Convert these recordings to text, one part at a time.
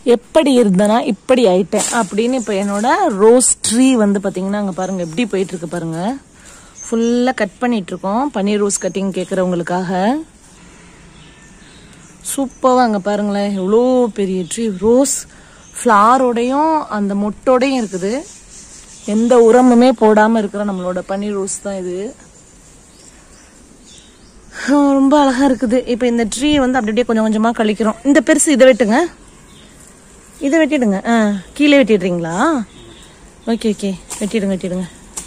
எப்படி இருந்தனா இப்படி ஆயிட்டேன் அப்படின்னு இப்போ என்னோட ரோஸ் ட்ரீ வந்து பார்த்தீங்கன்னா அங்கே பாருங்க எப்படி போயிட்டு இருக்கு பாருங்க ஃபுல்லாக கட் பண்ணிட்டு இருக்கோம் பன்னீர் ரோஸ் கட்டிங் கேட்குறவங்களுக்காக சூப்பராக அங்கே பாருங்களேன் எவ்வளோ பெரிய ட்ரீ ரோஸ் ஃப்ளாரோடையும் அந்த மொட்டோடையும் இருக்குது எந்த உரமுமே போடாமல் இருக்கிற நம்மளோட பன்னீர் ரோஸ் தான் இது ஆஹ் ரொம்ப அழகா இருக்குது இப்போ இந்த ட்ரீ வந்து அப்படி அப்படியே கொஞ்சம் கொஞ்சமாக கழிக்கிறோம் இந்த பெருசு இதை வெட்டுங்க இதை வெட்டிடுங்க ஆ கீழே வெட்டிடுறீங்களா ஓகே ஓகே வெட்டிடுங்க வெட்டிடுங்க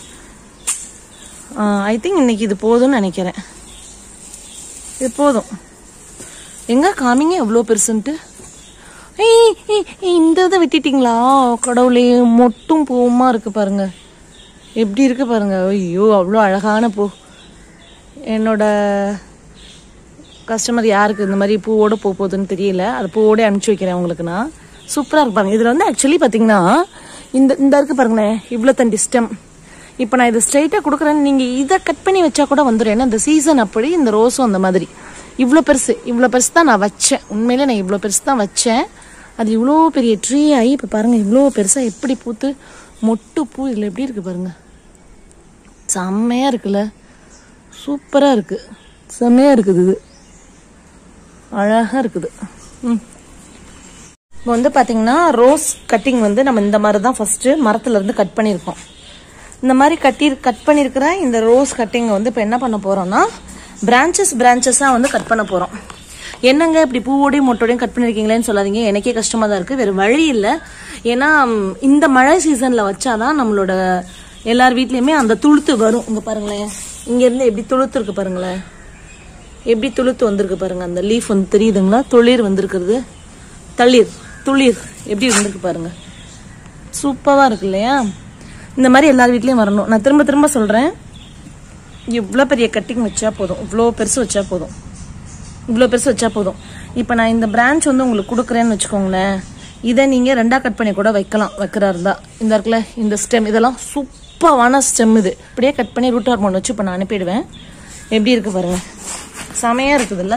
ஐ திங்க் இன்னைக்கு இது போதும்னு நினைக்கிறேன் இது போதும் எங்க காமிங்க எவ்வளோ பெருசுன்ட்டு ஏய், ஏய், ஏய், இந்த இதை வெட்டிட்டீங்களா கடவுளே மொட்டும் பூவுமா இருக்கு பாருங்க எப்படி இருக்கு பாருங்க ஐயோ அவ்வளோ அழகான பூ என்னோட கஸ்டமர் யாருக்கு இந்த மாதிரி பூவோட போக போகுதுன்னு தெரியல அது பூவோட அனுப்பிச்சி வைக்கிறேன் உங்களுக்கு நான் சூப்பராக இருப்பாங்க இதில் வந்து ஆக்சுவலி பார்த்தீங்கன்னா இந்த இந்த இருக்கு பாருங்களேன் இவ்வளோ தண்டி ஸ்டெம் இப்போ நான் இதை ஸ்ட்ரைட்டாக கொடுக்குறேன் நீங்கள் இதை கட் பண்ணி வச்சா கூட வந்துடும் ஏன்னா இந்த சீசன் அப்படி இந்த ரோஸும் அந்த மாதிரி இவ்வளோ பெருசு இவ்வளோ பெருசு தான் நான் வச்சேன் உண்மையிலே நான் இவ்வளோ பெருசு தான் வச்சேன் அது இவ்வளோ பெரிய ட்ரீ ஆகி இப்போ பாருங்கள் இவ்வளோ பெருசாக எப்படி பூத்து மொட்டு பூ இதில் எப்படி இருக்குது பாருங்கள் செம்மையாக இருக்குல்ல சூப்பராக இருக்குது செம்மையாக இருக்குது இது அழகாக இருக்குது ம் இப்போ வந்து பார்த்தீங்கன்னா ரோஸ் கட்டிங் வந்து நம்ம இந்த மாதிரி தான் ஃபஸ்ட்டு மரத்துலேருந்து கட் பண்ணியிருக்கோம் இந்த மாதிரி கட்டி கட் பண்ணியிருக்கிற இந்த ரோஸ் கட்டிங்கை வந்து இப்போ என்ன பண்ண போகிறோம்னா பிரான்ச்சஸ் பிரான்ச்சஸாக வந்து கட் பண்ண போகிறோம் என்னங்க இப்படி பூவோடையும் மொட்டோடையும் கட் பண்ணியிருக்கீங்களேன்னு சொல்லாதீங்க எனக்கே கஷ்டமாக தான் இருக்குது வேறு வழி இல்லை ஏன்னா ம், இந்த மழை சீசனில் வச்சாதான் நம்மளோட எல்லார் வீட்லேயுமே அந்த துளுத்து வரும் இங்கே பாருங்களேன் இங்கேருந்து எப்படி துளுத்து இருக்கு பாருங்களேன் எப்படி துளுத்து வந்திருக்கு பாருங்க அந்த லீஃப் வந்து தெரியுதுங்களா துளிர் வந்திருக்கிறது தளிர் துளிர் எப்படி வந்திருக்கு பாருங்க சூப்பராக இருக்கு இல்லையா இந்த மாதிரி எல்லார் வீட்லேயும் வரணும் நான் திரும்ப திரும்ப சொல்கிறேன் இவ்வளோ பெரிய கட்டிங் வச்சா போதும் இவ்வளோ பெருசு வச்சா போதும் இவ்வளோ பெருசு வச்சா போதும் இப்போ நான் இந்த பிரான்ச் வந்து உங்களுக்கு கொடுக்குறேன்னு வச்சுக்கோங்களேன் இதை நீங்கள் ரெண்டாக கட் பண்ணி கூட வைக்கலாம் வைக்கிறா இருந்தா இந்த இருக்குல்ல இந்த ஸ்டெம் இதெல்லாம் சூப்பரான ஸ்டெம் இது இப்படியே கட் பண்ணி ரூட் ஹார்மோன் வச்சு இப்போ நான் அனுப்பிடுவேன் எப்படி இருக்கு பாருங்க செமையாக இருக்குதுல்ல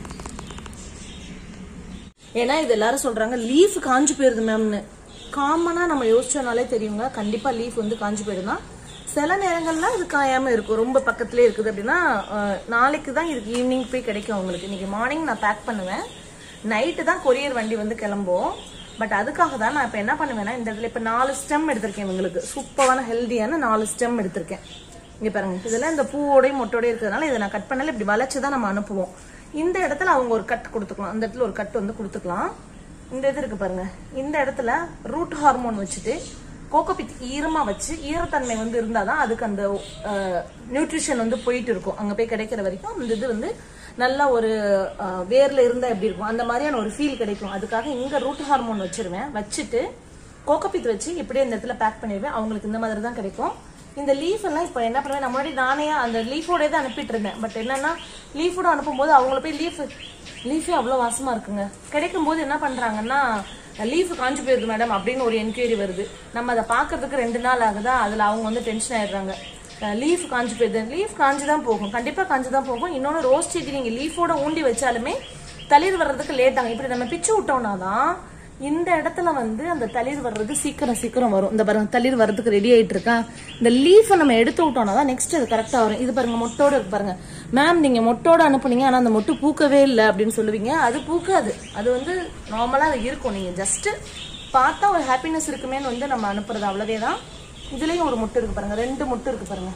ஏன்னா இது எல்லாரும் சொல்றாங்க லீஃப் காஞ்சு போயிருது மேம்னு காமனா நம்ம யோசிச்சோனாலே தெரியுங்க கண்டிப்பா லீஃப் வந்து காஞ்சு போயிடும்னா சில நேரங்கள்ல இது காயாம இருக்கும் ரொம்ப பக்கத்துலயே இருக்குது அப்படின்னா அஹ், நாளைக்கு தான் இதுக்கு ஈவினிங் போய் கிடைக்கும் உங்களுக்கு இன்னைக்கு மார்னிங் நான் பேக் பண்ணுவேன் நைட்டு தான் கொரியர் வண்டி வந்து கிளம்பும் பட் அதுக்காக தான் நான் இப்போ என்ன பண்ணுவேன்னா இந்த இடத்துல இப்போ நாலு ஸ்டெம் எடுத்திருக்கேன் இவங்களுக்கு சூப்பரான ஹெல்தியான நாலு ஸ்டெம் எடுத்திருக்கேன் இங்க பாருங்க இதெல்லாம் இந்த பூவோடையும் மொட்டோடையும் இருக்கிறதுனால இதை நான் கட் பண்ணல இப்படி வளைச்சு தான் நம்ம அனுப்புவோம் இந்த இடத்துல அவங்க ஒரு கட் கொடுத்துக்கலாம் அந்த இடத்துல ஒரு கட் வந்து கொடுத்துக்கலாம் இந்த இது இருக்கு பாருங்க இந்த இடத்துல ரூட் ஹார்மோன் வச்சுட்டு கோகோபித் ஈரமா வச்சு ஈரத்தன்மை வந்து இருந்தாதான் அதுக்கு அந்த நியூட்ரிஷன் வந்து போயிட்டு இருக்கும் அங்க போய் கிடைக்கிற வரைக்கும் அந்த இது வந்து நல்ல ஒரு அஹ், வேர்ல இருந்தா எப்படி இருக்கும் அந்த மாதிரியான ஒரு ஃபீல் கிடைக்கும் அதுக்காக இங்க ரூட் ஹார்மோன் வச்சிருவேன் வச்சுட்டு கோகோபித் வச்சு இப்படியே இந்த இடத்துல பேக் பண்ணிடுவேன் அவங்களுக்கு இந்த மாதிரி தான் கிடைக்கும் இந்த லீஃப் எல்லாம் இப்போ என்ன பண்ணுவேன் நான் முன்னாடி நானே அந்த லீஃபோட தான் அனுப்பிட்டு இருந்தேன் பட் என்னன்னா லீஃபோட அனுப்பும்போது அவங்கள போய் லீஃப் லீஃபே அவ்வளோ வாசமா இருக்குங்க கிடைக்கும் போது என்ன பண்றாங்கன்னா லீஃப் காஞ்சு போயிருது மேடம் அப்படின்னு ஒரு என்கொயரி வருது நம்ம அதை பார்க்கறதுக்கு ரெண்டு நாள் ஆகுதா அதில் அவங்க வந்து டென்ஷன் ஆயிடுறாங்க லீஃப் காஞ்சு போயிருது லீஃப் காஞ்சு தான் போகும் கண்டிப்பாக காஞ்சு தான் போகும் இன்னொன்று ரோஸ் செடி நீங்கள் லீஃபோட ஊண்டி வச்சாலுமே தளிர் வர்றதுக்கு லேட் ஆகும் இப்படி நம்ம பிச்சு விட்டோம்னா தான் இந்த இடத்துல வந்து அந்த தளிர் வர்றது சீக்கிரம் சீக்கிரம் வரும் இந்த பாருங்க தளிர் வர்றதுக்கு ரெடி ஆயிட்டு இருக்கா இந்த லீஃபை நம்ம எடுத்து விட்டோம்னா தான் நெக்ஸ்ட் அது கரெக்டா வரும் இது பாருங்க மொட்டோட இருக்கு பாருங்க மேம் நீங்க மொட்டோட அனுப்புனீங்க ஆனா அந்த மொட்டு பூக்கவே இல்லை அப்படின்னு சொல்லுவீங்க அது பூக்காது அது வந்து நார்மலா அது இருக்கும் நீங்க ஜஸ்ட் பார்த்தா ஒரு ஹாப்பினஸ் இருக்குமேன்னு வந்து நம்ம அனுப்புறது அவ்வளவே தான் இதுலயும் ஒரு மொட்டு இருக்கு பாருங்க ரெண்டு மொட்டு இருக்கு பாருங்க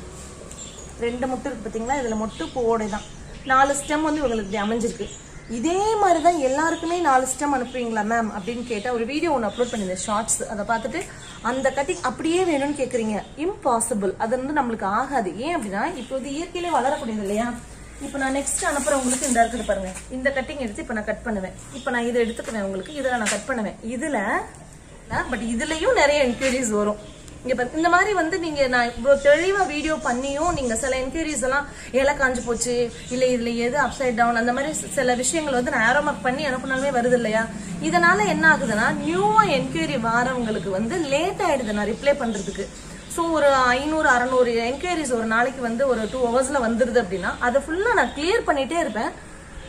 ரெண்டு முட்டு இருக்கு பார்த்தீங்களா இதில் மொட்டு பூவோட தான் நாலு ஸ்டெம் வந்து இவங்களுக்கு இப்படி அமைஞ்சிருக்கு இதே மாதிரி தான் எல்லாருக்குமே நாலு ஸ்டெம் அனுப்புவீங்களா மேம் அப்படின்னு கேட்டால் ஒரு வீடியோ ஒன்று அப்லோட் பண்ணியிருந்தேன் ஷார்ட்ஸ் அதை பார்த்துட்டு அந்த கட்டிங் அப்படியே வேணும்னு கேட்குறீங்க இம்பாசிபிள் அது வந்து நம்மளுக்கு ஆகாது ஏன் அப்படின்னா இப்போ இது இயற்கையிலே வளரக்கூடியது இல்லையா இப்போ நான் நெக்ஸ்ட் அனுப்புறவங்களுக்கு இந்த இருக்குது பாருங்க இந்த கட்டிங் எடுத்து இப்போ நான் கட் பண்ணுவேன் இப்போ நான் இதை எடுத்துக்குவேன் உங்களுக்கு இதில் நான் கட் பண்ணுவேன் இதில் பட் இதுலயும் நிறைய என்கொயரிஸ் வரும் இங்க பாருங்க இந்த மாதிரி வந்து நீங்க நான் இவ்வளவு தெளிவா வீடியோ பண்ணியும் நீங்க சில என்கொயரிஸ் எல்லாம் இலை காஞ்சு போச்சு இல்ல இதுல எது அப்சைட் டவுன் அந்த மாதிரி சி- சில விஷயங்கள் வந்து நான் ஏரோ மார்க் பண்ணி அனுப்புனாலுமே வருது இல்லையா இதனால என்ன ஆகுதுன்னா நியூவா என்கொயரி வாரவங்களுக்கு வந்து லேட் ஆயிடுது நான் ரிப்ளை பண்றதுக்கு ஸோ ஒரு ஐநூறு அறநூறு என்கொயரிஸ் ஒரு நாளைக்கு வந்து ஒரு டூ ஹவர்ஸ்ல வந்துருது அப்படின்னா அதை ஃபுல்லா நான் கிளியர் பண்ணிட்டே இருப்பேன்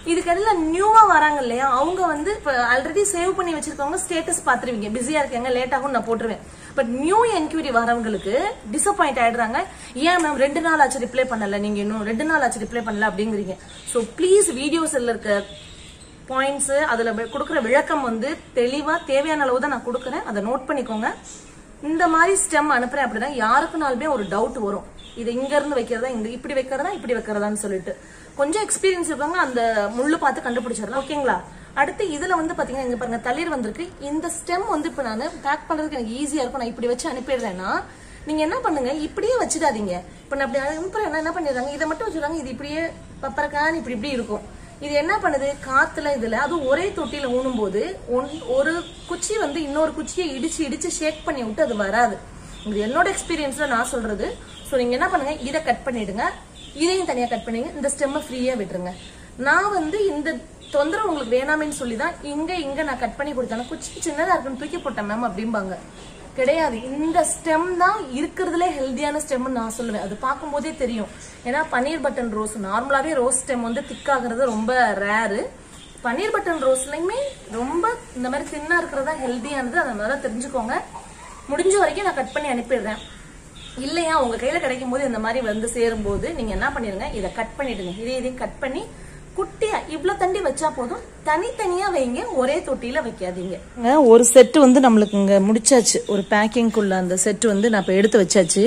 இதுக்கடையில நியூவா வராங்க இல்லையா அவங்க வந்து இப்ப ஆல்ரெடி சேவ் பண்ணி வச்சிருக்கவங்க ஸ்டேட்டஸ் பாத்துருவீங்க பிஸியா இருக்காங்க லேட் ஆகும் நான் போட்டுருவேன் பட் நியூ என்கொயரி வரவங்களுக்கு டிசப்பாயிண்ட் ஆயிடுறாங்க ஏன் மேம் ரெண்டு நாள் ஆச்சு ரிப்ளை பண்ணல நீங்க இன்னும் ரெண்டு நாள் ஆச்சு ரிப்ளை பண்ணல அப்படிங்கிறீங்க ஸோ ப்ளீஸ் வீடியோஸ்ல இருக்க பாயிண்ட்ஸ் அதுல வி- கொடுக்குற விளக்கம் வந்து தெளிவா தேவையான அளவு தான் நான் கொடுக்குறேன் அதை நோட் பண்ணிக்கோங்க இந்த மாதிரி ஸ்டெம் அனுப்புறேன் அப்படின்னா யாருக்குனாலுமே ஒரு டவுட் வரும் இது இங்க இருந்து வைக்கிறதா இங்க இப்படி வைக்கிறதா இப்படி வைக்கிறதான்னு சொல்லிட்டு கொஞ்சம் எக்ஸ்பீரியன்ஸ் இருப்பாங்க அந்த முள்ளு பார்த்து கண்டுபிடிச்சிடலாம் ஓகேங்களா அடுத்து இதுல வந்து பாத்தீங்கன்னா இங்க பாருங்க தளிர் வந்திருக்கு இந்த ஸ்டெம் வந்து இப்ப நான் பேக் பண்றதுக்கு எனக்கு ஈஸியா இருக்கும் நான் இப்படி வச்சு அனுப்பிடுறேன்னா நீங்க என்ன பண்ணுங்க இப்படியே வச்சிடாதீங்க இப்ப நான் அப்படி அனுப்புறேன்னா என்ன பண்ணிடுறாங்க இதை மட்டும் வச்சுருவாங்க இது இப்படியே பப்பரக்கான்னு இப்படி இப்படி இருக்கும் இது என்ன பண்ணுது காத்துல இதுல அதுவும் ஒரே தொட்டியில ஊனும் போது ஒன்- ஒரு குச்சி வந்து இன்னொரு குச்சியை இடிச்சு இடிச்சு ஷேக் பண்ணி விட்டு அது வராது இது என்னோட எக்ஸ்பீரியன்ஸ்ல நான் சொல்றது சோ நீங்க என்ன பண்ணுங்க இதை கட் பண்ணிடுங்க இதையும் தனியா கட் பண்ணிடுங்க இந்த ஸ்டெம்மை ஃப்ரீயா விட்டுருங்க நான் வந்து இந்த தொந்தரவு உங்களுக்கு வேணாமேன்னு சொல்லி தான் இங்க இங்க நான் கட் பண்ணி கொடுத்தேன் குச்சி சின்னதா இருக்குன்னு தூக்கி போட்டேன் மேம் அப்படிம்பாங்க கிடையாது இந்த ஸ்டெம் தான் இருக்கிறதுலே ஹெல்தியான ஸ்டெம்னு நான் சொல்லுவேன் அது பார்க்கும்போதே தெரியும் ஏன்னா பன்னீர் பட்டன் ரோஸ் நார்மலாவே ரோஸ் ஸ்டெம் வந்து திக் ஆகுறது ரொம்ப ரேரு பன்னீர் பட்டன் ரோஸ்லயுமே ரொம்ப இந்த மாதிரி தின்னா இருக்கிறதா ஹெல்தியானது அதை நல்லா தெரிஞ்சுக்கோங்க முடிஞ்ச வரைக்கும் நான் கட் பண்ணி அனுப்பிடுறேன் இல்லையா உங்க கையில கிடைக்கும் போது இந்த மாதிரி வந்து சேரும்போது நீங்க என்ன பண்ணிடுங்க இதை கட் பண்ணிடுங்க இதே இதையும் கட் பண்ணி குட்டியா இவ்வளவு தண்டி வச்சா போதும் தனித்தனியா வைங்க ஒரே தொட்டியில வைக்காதீங்க ஒரு செட் வந்து நம்மளுக்கு இங்க முடிச்சாச்சு ஒரு பேக்கிங்குள்ள அந்த செட் வந்து நான் இப்ப எடுத்து வச்சாச்சு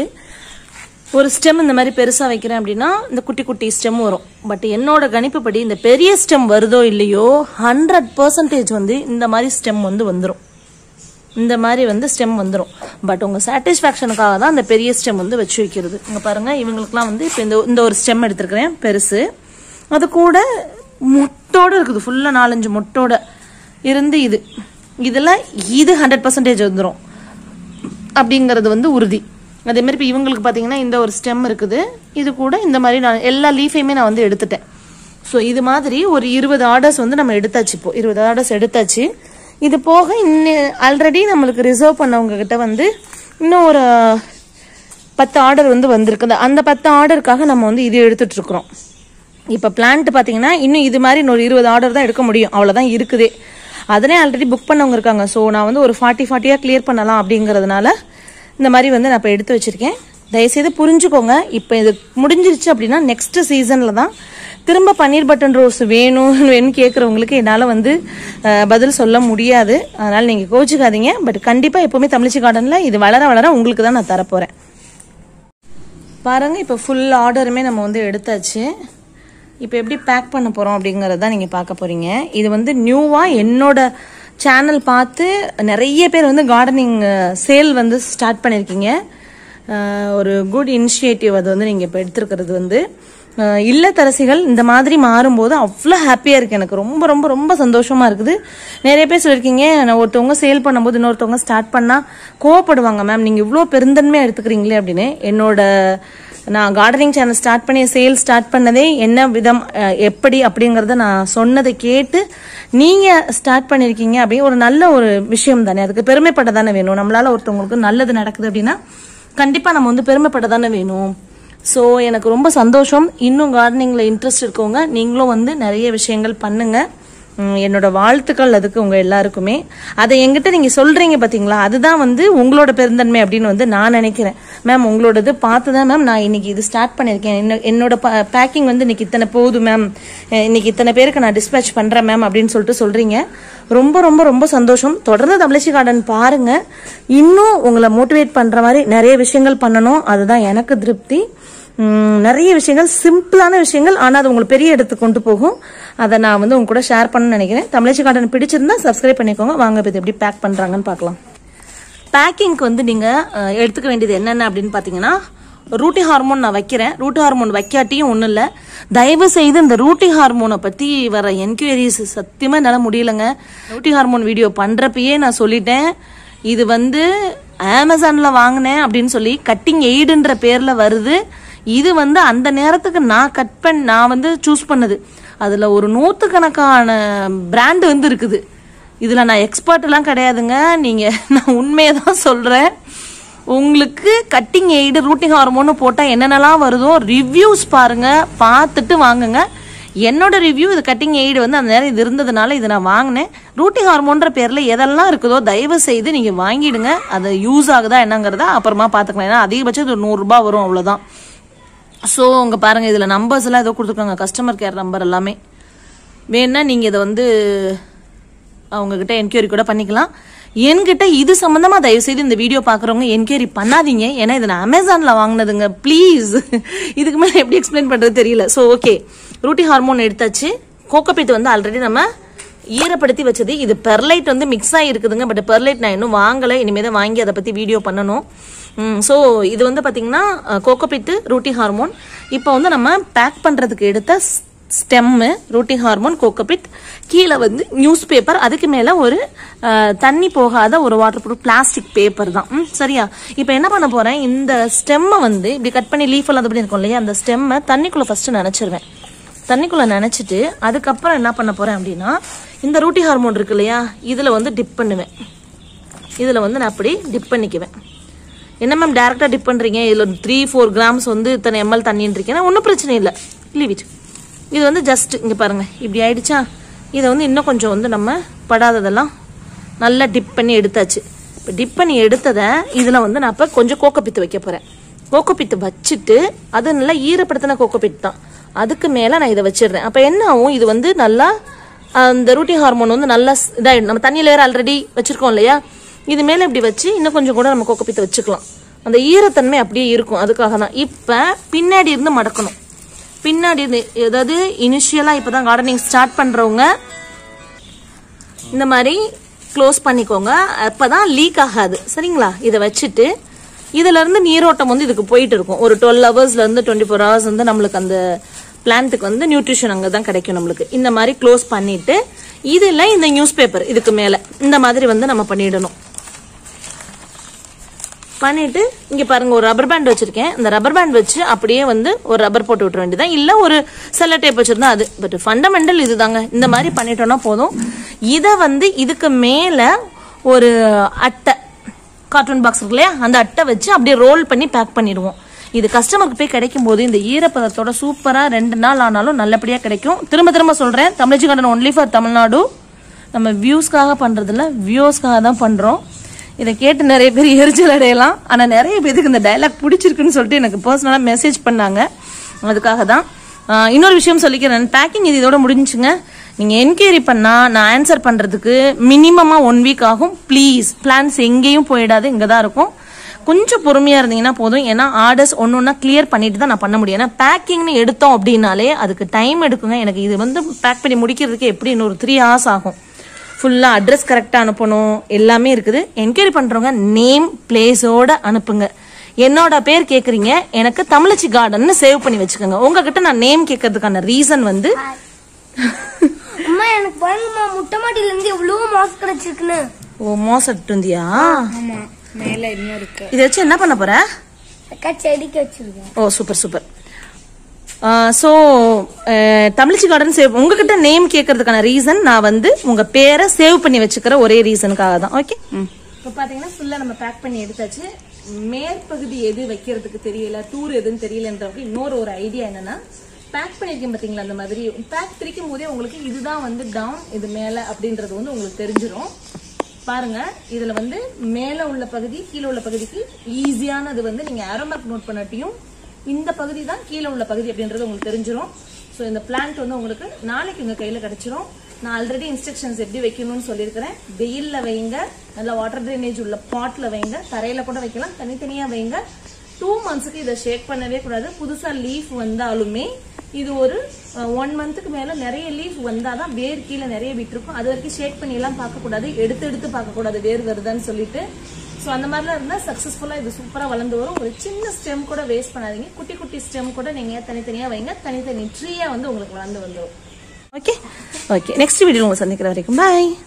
ஒரு ஸ்டெம் இந்த மாதிரி பெருசா வைக்கிறேன் அப்படின்னா இந்த குட்டி குட்டி ஸ்டெம் வரும் பட் என்னோட கணிப்புப்படி இந்த பெரிய ஸ்டெம் வருதோ இல்லையோ ஹண்ட்ரட் பர்சன்டேஜ் வந்து இந்த மாதிரி ஸ்டெம் வந்து வந்துடும் இந்த மாதிரி வந்து ஸ்டெம் வந்துடும் பட் உங்க சாட்டிஸ்ஃபேக்ஷனுக்காக தான் அந்த பெரிய ஸ்டெம் வந்து வச்சு வைக்கிறது இங்க பாருங்க இவங்களுக்குலாம் வந்து இப்போ இந்த இந்த ஒரு ஸ்டெம் எடுத்திருக்கிறேன் பெருசு அது கூட முட்டோட இருக்குது ஃபுல்லா நாலஞ்சு முட்டோட இருந்து இது இதுல இது ஹண்ட்ரட் பர்சன்டேஜ் வந்துடும் அப்படிங்கிறது வந்து உறுதி அதே மாதிரி இப்போ இவங்களுக்கு பார்த்தீங்கன்னா இந்த ஒரு ஸ்டெம் இருக்குது இது கூட இந்த மாதிரி நான் எல்லா லீஃபையுமே நான் வந்து எடுத்துட்டேன் ஸோ இது மாதிரி ஒரு இருபது ஆர்டர்ஸ் வந்து நம்ம எடுத்தாச்சு இப்போ இருபது ஆர்டர்ஸ் எடுத்தாச்சு இது போக இன்னும் ஆல்ரெடி நம்மளுக்கு ரிசர்வ் பண்ணவங்க கிட்ட வந்து இன்னும் ஒரு பத்து ஆர்டர் வந்து வந்திருக்குது அந்த பத்து ஆர்டருக்காக நம்ம வந்து இது எடுத்துட்டு இருக்கிறோம் இப்போ பிளான்ட் பார்த்தீங்கன்னா இன்னும் இது மாதிரி இன்னொரு இருபது ஆர்டர் தான் எடுக்க முடியும் அவ்வளோதான் இருக்குதே அதனே ஆல்ரெடி புக் பண்ணவங்க இருக்காங்க ஸோ நான் வந்து ஒரு ஃபார்ட்டி ஃபார்ட்டியாக கிளியர் பண்ணலாம் அப்படிங்கிறதுனால இந்த மாதிரி வந்து நான் இப்போ எடுத்து வச்சிருக்கேன் தயவுசெய்து புரிஞ்சுக்கோங்க இப்போ இது முடிஞ்சிருச்சு அப்படின்னா நெக்ஸ்ட் சீசனில் தான் திரும்ப பன்னீர் பட்டன் ரோஸ் வேணும் வேணும்னு கேட்குறவங்களுக்கு என்னால் வந்து அஹ், பதில் சொல்ல முடியாது அதனால் நீங்கள் கோச்சிக்காதீங்க பட் கண்டிப்பாக எப்போவுமே தமிழிச்சி கார்டனில் இது வளர வளர உங்களுக்கு தான் நான் தரப்போகிறேன் பாருங்க இப்போ ஃபுல் ஆர்டருமே நம்ம வந்து எடுத்தாச்சு இப்போ எப்படி பேக் பண்ண போகிறோம் அப்படிங்கிறது தான் நீங்கள் பார்க்க போகிறீங்க இது வந்து நியூவாக என்னோட சேனல் பார்த்து நிறைய பேர் வந்து கார்டனிங் சேல் வந்து ஸ்டார்ட் பண்ணியிருக்கீங்க அஹ், ஒரு குட் இனிஷியேட்டிவ் அது வந்து நீங்கள் இப்போ எடுத்திருக்கிறது வந்து அஹ், இல்லத்தரசிகள் இந்த மாதிரி மாறும்போது அவ்வளோ ஹாப்பியாக இருக்குது எனக்கு ரொம்ப ரொம்ப ரொம்ப சந்தோஷமாக இருக்குது நிறைய பேர் சொல்லியிருக்கீங்க நான் ஒருத்தவங்க சேல் பண்ணும்போது இன்னொருத்தவங்க ஸ்டார்ட் பண்ணால் கோவப்படுவாங்க மேம் நீங்கள் இவ்வளோ பெருந்தன்மையாக எடுத்துக்கிறீங்களே அப்படின்னு என்னோட நான் கார்டனிங் சேனல் ஸ்டார்ட் பண்ணி சேல் ஸ்டார்ட் பண்ணதே என்ன விதம் அஹ், எப்படி அப்படிங்கறத நான் சொன்னதை கேட்டு நீங்க ஸ்டார்ட் பண்ணிருக்கீங்க அப்படி ஒரு நல்ல ஒரு விஷயம் தானே அதுக்கு பெருமைப்பட தானே வேணும் நம்மளால ஒருத்தவங்களுக்கு நல்லது நடக்குது அப்படின்னா கண்டிப்பா நம்ம வந்து பெருமைப்பட தானே வேணும் ஸோ எனக்கு ரொம்ப சந்தோஷம் இன்னும் கார்டனிங்ல இன்ட்ரெஸ்ட் இருக்கவங்க நீங்களும் வந்து நிறைய விஷயங்கள் பண்ணுங்க உம், என்னோட வாழ்த்துக்கள் அதுக்கு உங்க எல்லாருக்குமே அதை என்கிட்ட நீங்க சொல்றீங்க பாத்தீங்களா அதுதான் வந்து உங்களோட பெருந்தன்மை அப்படின்னு வந்து நான் நினைக்கிறேன் மேம் உங்களோடது பார்த்து தான் மேம் நான் இன்னைக்கு இது ஸ்டார்ட் பண்ணியிருக்கேன் என்ன- என்னோட பேக்கிங் வந்து இன்னைக்கு இத்தனை போகுது மேம் அஹ் இன்னைக்கு இத்தனை பேருக்கு நான் டிஸ்பேச் பண்றேன் மேம் அப்படின்னு சொல்லிட்டு சொல்றீங்க ரொம்ப ரொம்ப ரொம்ப சந்தோஷம் தொடர்ந்து தமிழச்சி கார்டன் பாருங்க இன்னும் உங்களை மோட்டிவேட் பண்ற மாதிரி நிறைய விஷயங்கள் பண்ணணும் அதுதான் எனக்கு திருப்தி உம், நிறைய விஷயங்கள் சிம்பிளான விஷயங்கள் ஆனா அது உங்களுக்கு பெரிய இடத்துக்கு கொண்டு போகும் அதை நான் வந்து உங்க கூட ஷேர் பண்ணணும்னு நினைக்கிறேன் தமிழச்சி கார்டன் பிடிச்சிருந்தா சப்ஸ்கிரைப் பண்ணிக்கோங்க வாங்க இப்போ இது எப்படி பேக் பண்றாங்கன்னு பார்க்கலாம் பேக்கிங்க்கு வந்து நீங்க அஹ், எடுத்துக்க வேண்டியது என்னென்ன அப்படின்னு பாத்தீங்கன்னா ரூட்டி ஹார்மோன் நான் வைக்கிறேன் ரூட்டி ஹார்மோன் வைக்காட்டியும் ஒன்றும் இல்லை தயவு செய்து இந்த ரூட்டி ஹார்மோனை பத்தி வர என்கொயரிஸ் சத்தியமா என்னால் முடியலங்க ரூட்டி ஹார்மோன் வீடியோ பண்றப்பயே நான் சொல்லிட்டேன் இது வந்து அமேசான்ல வாங்கினேன் அப்படின்னு சொல்லி கட்டிங் எய்டுன்ற பேர்ல வருது இது வந்து அந்த நேரத்துக்கு நான் கட் பண்ண நான் வந்து சூஸ் பண்ணது அதுல ஒரு நூத்துக்கணக்கான பிராண்ட் வந்து இருக்குது இதுல நான் எக்ஸ்பர்ட் எல்லாம் கிடையாதுங்க நீங்க நான் உண்மையை தான் சொல்றேன் உங்களுக்கு கட்டிங் எய்டு ரூட்டிங் ஹார்மோன் போட்டா என்னென்னலாம் வருதோ ரிவ்யூஸ் பாருங்க பார்த்துட்டு வாங்குங்க என்னோட ரிவ்யூ இது கட்டிங் எய்டு வந்து அந்த நேரம் இது இருந்ததுனால இது நான் வாங்கினேன் ரூட்டி ஹார்மோன்ற பேரில் எதெல்லாம் இருக்குதோ தயவு செய்து நீங்கள் வாங்கிடுங்க அது யூஸ் ஆகுதா என்னங்கிறத அப்புறமா பார்த்துக்கலாம் ஏன்னா அதிகபட்சம் இது ஒரு நூறுரூபா வரும் அவ்வளோதான் ஸோ உங்க பாருங்க இதில் நம்பர்ஸ் எல்லாம் ஏதோ கொடுத்துருக்காங்க கஸ்டமர் கேர் நம்பர் எல்லாமே வேணா நீங்கள் இதை வந்து அவங்கக்கிட்ட என்கொயரி கூட பண்ணிக்கலாம் என்கிட்ட இது சம்மந்தமாக தயவு செய்து இந்த வீடியோ பார்க்குறவங்க என்கொயரி பண்ணாதீங்க ஏன்னா இது நான் அமேசானில் வாங்கினதுங்க ப்ளீஸ் இதுக்கு மேலே எப்படி எக்ஸ்பிளைன் பண்ணுறது தெரியல ஸோ ஓகே ரூட்டி ஹார்மோன் எடுத்தாச்சு கோகோபீட் வந்து ஆல்ரெடி நம்ம ஈரப்படுத்தி வச்சது இது பெர்லைட் வந்து மிக்ஸ் ஆகி இருக்குதுங்க பட் பெர்லைட் நான் இன்னும் வாங்கலை இனிமேல் தான் வாங்கி அதை பற்றி வீடியோ பண்ணணும் ஸோ இது வந்து பார்த்தீங்கன்னா கோகோபிட்டு ரூட்டி ஹார்மோன் இப்போ வந்து நம்ம பேக் பண்ணுறதுக்கு எடுத்த ஸ்டெம்மு ரூட்டி ஹார்மோன் கோகோபிட் கீழே வந்து நியூஸ் பேப்பர் அதுக்கு மேலே ஒரு அஹ், தண்ணி போகாத ஒரு வாட்டர் ப்ரூஃப் பிளாஸ்டிக் பேப்பர் தான் ம், சரியா இப்போ என்ன பண்ண போகிறேன் இந்த ஸ்டெம்மை வந்து இப்படி கட் பண்ணி லீஃப் எல்லாம் அது பண்ணி இருக்கும் இல்லையா அந்த ஸ்டெம்மை தண்ணிக்குள்ளே ஃபஸ்ட்டு நினச்சிருவேன் தண்ணிக்குள்ளே நினச்சிட்டு அதுக்கப்புறம் என்ன பண்ண போகிறேன் அப்படின்னா இந்த ரூட்டி ஹார்மோன் இருக்கு இல்லையா இதில் வந்து டிப் பண்ணுவேன் இதில் வந்து நான் அப்படி டிப் பண்ணிக்குவேன் என்ன மேம் டேரெக்டாக டிப் பண்ணுறீங்க இதில் த்ரீ ஃபோர் கிராம்ஸ் வந்து இத்தனை எம்எல் தண்ணின்றீங்கன்னா ஒன்றும் பிரச்சனை இல்லை லீவ் இட் இது வந்து ஜஸ்ட் இங்கே பாருங்கள் இப்படி ஆயிடுச்சா இதை வந்து இன்னும் கொஞ்சம் வந்து நம்ம படாததெல்லாம் நல்லா டிப் பண்ணி எடுத்தாச்சு இப்போ டிப் பண்ணி எடுத்ததை இதில் வந்து நான் இப்போ கொஞ்சம் கோக்கோபித்து வைக்க போகிறேன் கோக்கோபித்து வச்சுட்டு அது நல்லா ஈரப்படுத்தின கோக்கோபித் தான் அதுக்கு மேலே நான் இதை வச்சிடுறேன் அப்போ என்ன ஆகும் இது வந்து நல்லா அந்த ரூட்டி ஹார்மோன் வந்து நல்லா ஸ்- இதாயிடும் நம்ம தண்ணியில் வேறு ஆல்ரெடி வச்சுருக்கோம் இல்லையா இது மேலே இப்படி வச்சு இன்னும் கொஞ்சம் கூட நம்ம கோக்கோபித்தை வச்சுக்கலாம் அந்த ஈரத்தன்மை அப்படியே இருக்கும் அதுக்காக தான் இப்போ பின்னாடி இருந்து மடக்கணும் பின்னாடி இருந்து அதாவது இனிஷியலாக இப்போ தான் கார்டனிங் ஸ்டார்ட் பண்ணுறவங்க இந்த மாதிரி க்ளோஸ் பண்ணிக்கோங்க அப்பதான் லீக் ஆகாது சரிங்களா இதை வச்சுட்டு இதுல இருந்து நீரோட்டம் வந்து இதுக்கு போயிட்டு இருக்கும் ஒரு டுவெல் ஹவர்ஸ்ல இருந்து டுவெண்ட்டி ஃபோர் ஹவர்ஸ் வந்து நம்மளுக்கு அந்த பிளான்ட்டுக்கு வந்து நியூட்ரிஷன் அங்கே தான் கிடைக்கும் நம்மளுக்கு இந்த மாதிரி க்ளோஸ் பண்ணிட்டு இதுல இந்த நியூஸ் பேப்பர் இதுக்கு மேல இந்த மாதிரி வந்து நம்ம பண்ணிடணும் பண்ணிட்டு இங்க பாருங்க ஒரு ரப்பர் பேண்ட் வச்சிருக்கேன் இந்த ரப்பர் பேண்ட் வச்சு அப்படியே வந்து ஒரு ரப்பர் போட்டு விட்டுற வேண்டியதான் இல்ல ஒரு செல்ல டேப் வச்சிருந்தா அது பட் ஃபண்டமெண்டல் இதுதாங்க இந்த மாதிரி பண்ணிட்டோம்னா போதும் இத வந்து இதுக்கு மேல ஒரு அட்டை கார்ட்டூன் பாக்ஸ் இருக்கு இல்லையா அந்த அட்டை வச்சு அப்படியே ரோல் பண்ணி பேக் பண்ணிடுவோம் இது கஸ்டமருக்கு போய் கிடைக்கும் போது இந்த ஈரப்பதத்தோட சூப்பரா ரெண்டு நாள் ஆனாலும் நல்லபடியா கிடைக்கும் திரும்ப திரும்ப சொல்றேன் தமிழ்ச்சி கார்டன் ஒன்லி ஃபார் தமிழ்நாடு நம்ம வியூஸ்க்காக பண்றதில்ல வியூஸ்க்காக தான் பண்றோம் இதை கேட்டு நிறைய பேர் எரிச்சல் அடையலாம் ஆனா நிறைய பேருக்கு இந்த டயலாக் பிடிச்சிருக்குன்னு சொல்லிட்டு எனக்கு பர்சனலா மெசேஜ் பண்ணாங்க அதுக்காக தான் ஆஹ் இன்னொரு விஷயம் சொல்லிக்கிறேன் பேக்கிங் இது இதோட முடிஞ்சுங்க நீங்க என்கொயரி பண்ணா நான் ஆன்சர் பண்றதுக்கு மினிமமா ஒன் வீக் ஆகும் ப்ளீஸ் பிளான்ஸ் எங்கேயும் போயிடாது இங்க தான் இருக்கும் கொஞ்சம் பொறுமையா இருந்தீங்கன்னா போதும் ஏன்னா ஆர்டர்ஸ் ஒன்று ஒன்றா கிளியர் பண்ணிட்டு தான் நான் பண்ண முடியும் ஏன்னா பேக்கிங்னு எடுத்தோம் அப்படின்னாலே அதுக்கு டைம் எடுக்குங்க எனக்கு இது வந்து பேக் பண்ணி முடிக்கிறதுக்கு எப்படி இன்னொரு த்ரீ ஹவர்ஸ் ஆகும் ஃபுல்லாக அட்ரஸ் கரெக்டாக அனுப்பணும் எல்லாமே இருக்குது என்கொயரி பண்ணுறவங்க நேம் பிளேஸோட அனுப்புங்க என்னோட பேர் கேட்குறீங்க எனக்கு தமிழச்சி கார்டன்னு சேவ் பண்ணி வச்சுக்கோங்க உங்ககிட்ட நான் நேம் கேட்கறதுக்கான ரீசன் வந்து அம்மா எனக்கு பாருங்கம்மா முட்டை மாட்டில இருந்து எவ்வளவு மாஸ் கிடைச்சிருக்குன்னு ஓ மோசட்டு இருந்தியா ஆமா மேல இன்னும் இருக்கு இதை வச்சு என்ன பண்ண போற அக்கா செடிக்கு வச்சிருக்கேன் ஓ சூப்பர் சூப்பர் ஸோ தமிழ்ச்சி கார்டன் சேவ் உங்ககிட்ட நேம் கேட்கறதுக்கான ரீசன் நான் வந்து உங்க பேரை சேவ் பண்ணி வச்சுக்கிற ஒரே ரீசனுக்காக தான் ஓகே இப்போ பார்த்தீங்கன்னா ஃபுல்லாக நம்ம பேக் பண்ணி எடுத்தாச்சு மேற்பகுதி எது வைக்கிறதுக்கு தெரியல டூர் எதுன்னு தெரியலன்றவங்க இன்னொரு ஒரு ஐடியா என்னன்னா பேக் பண்ணியிருக்கேன் பார்த்தீங்களா அந்த மாதிரி பேக் பிரிக்கும் போதே உங்களுக்கு இதுதான் வந்து டவுன் இது மேலே அப்படின்றது வந்து உங்களுக்கு தெரிஞ்சிடும் பாருங்க இதுல வந்து மேல உள்ள பகுதி கீழே உள்ள பகுதிக்கு ஈஸியானது வந்து நீங்க ஆரோமார்க் நோட் பண்ணாட்டியும் இந்த பகுதி தான் கீழே உள்ள பகுதி அப்படின்றது உங்களுக்கு தெரிஞ்சிரும் ஸோ இந்த பிளான்ட் வந்து உங்களுக்கு நாளைக்கு உங்க கையில கிடைச்சிரும் நான் ஆல்ரெடி இன்ஸ்ட்ரக்ஷன்ஸ் எப்படி வைக்கணும்னு சொல்லியிருக்கிறேன் வெயில்ல வைங்க நல்ல வாட்டர் ட்ரைனேஜ் உள்ள பாட்ல வைங்க தரையில கூட வைக்கலாம் தனித்தனியா வைங்க டூ மந்த்ஸுக்கு இதை ஷேக் பண்ணவே கூடாது புதுசா லீஃப் வந்தாலுமே இது ஒரு ஒன் மந்த்துக்கு மேல நிறைய லீஃப் வந்தாதான் வேர் கீழே நிறைய விட்டுருக்கும் அது வரைக்கும் ஷேக் பண்ணி எல்லாம் பார்க்க கூடாது எடுத்து எடுத்து பார்க்க கூடாது வேர் வருதான்னு சொல்லிட்டு ஸோ அந்த மாதிரிலாம் இருந்தால் சக்ஸஸ்ஃபுல்லாக இது சூப்பராக வளர்ந்து வரும் ஒரு சின்ன ஸ்டெம் கூட வேஸ்ட் பண்ணாதீங்க குட்டி குட்டி ஸ்டெம் கூட நீங்கள் தனித்தனியாக வைங்க தனித்தனி ட்ரீயாக வந்து உங்களுக்கு வளர்ந்து வந்துடும் ஓகே ஓகே நெக்ஸ்ட் வீடியோ உங்களை சந்திக்கிற வரைக்கும் பாய்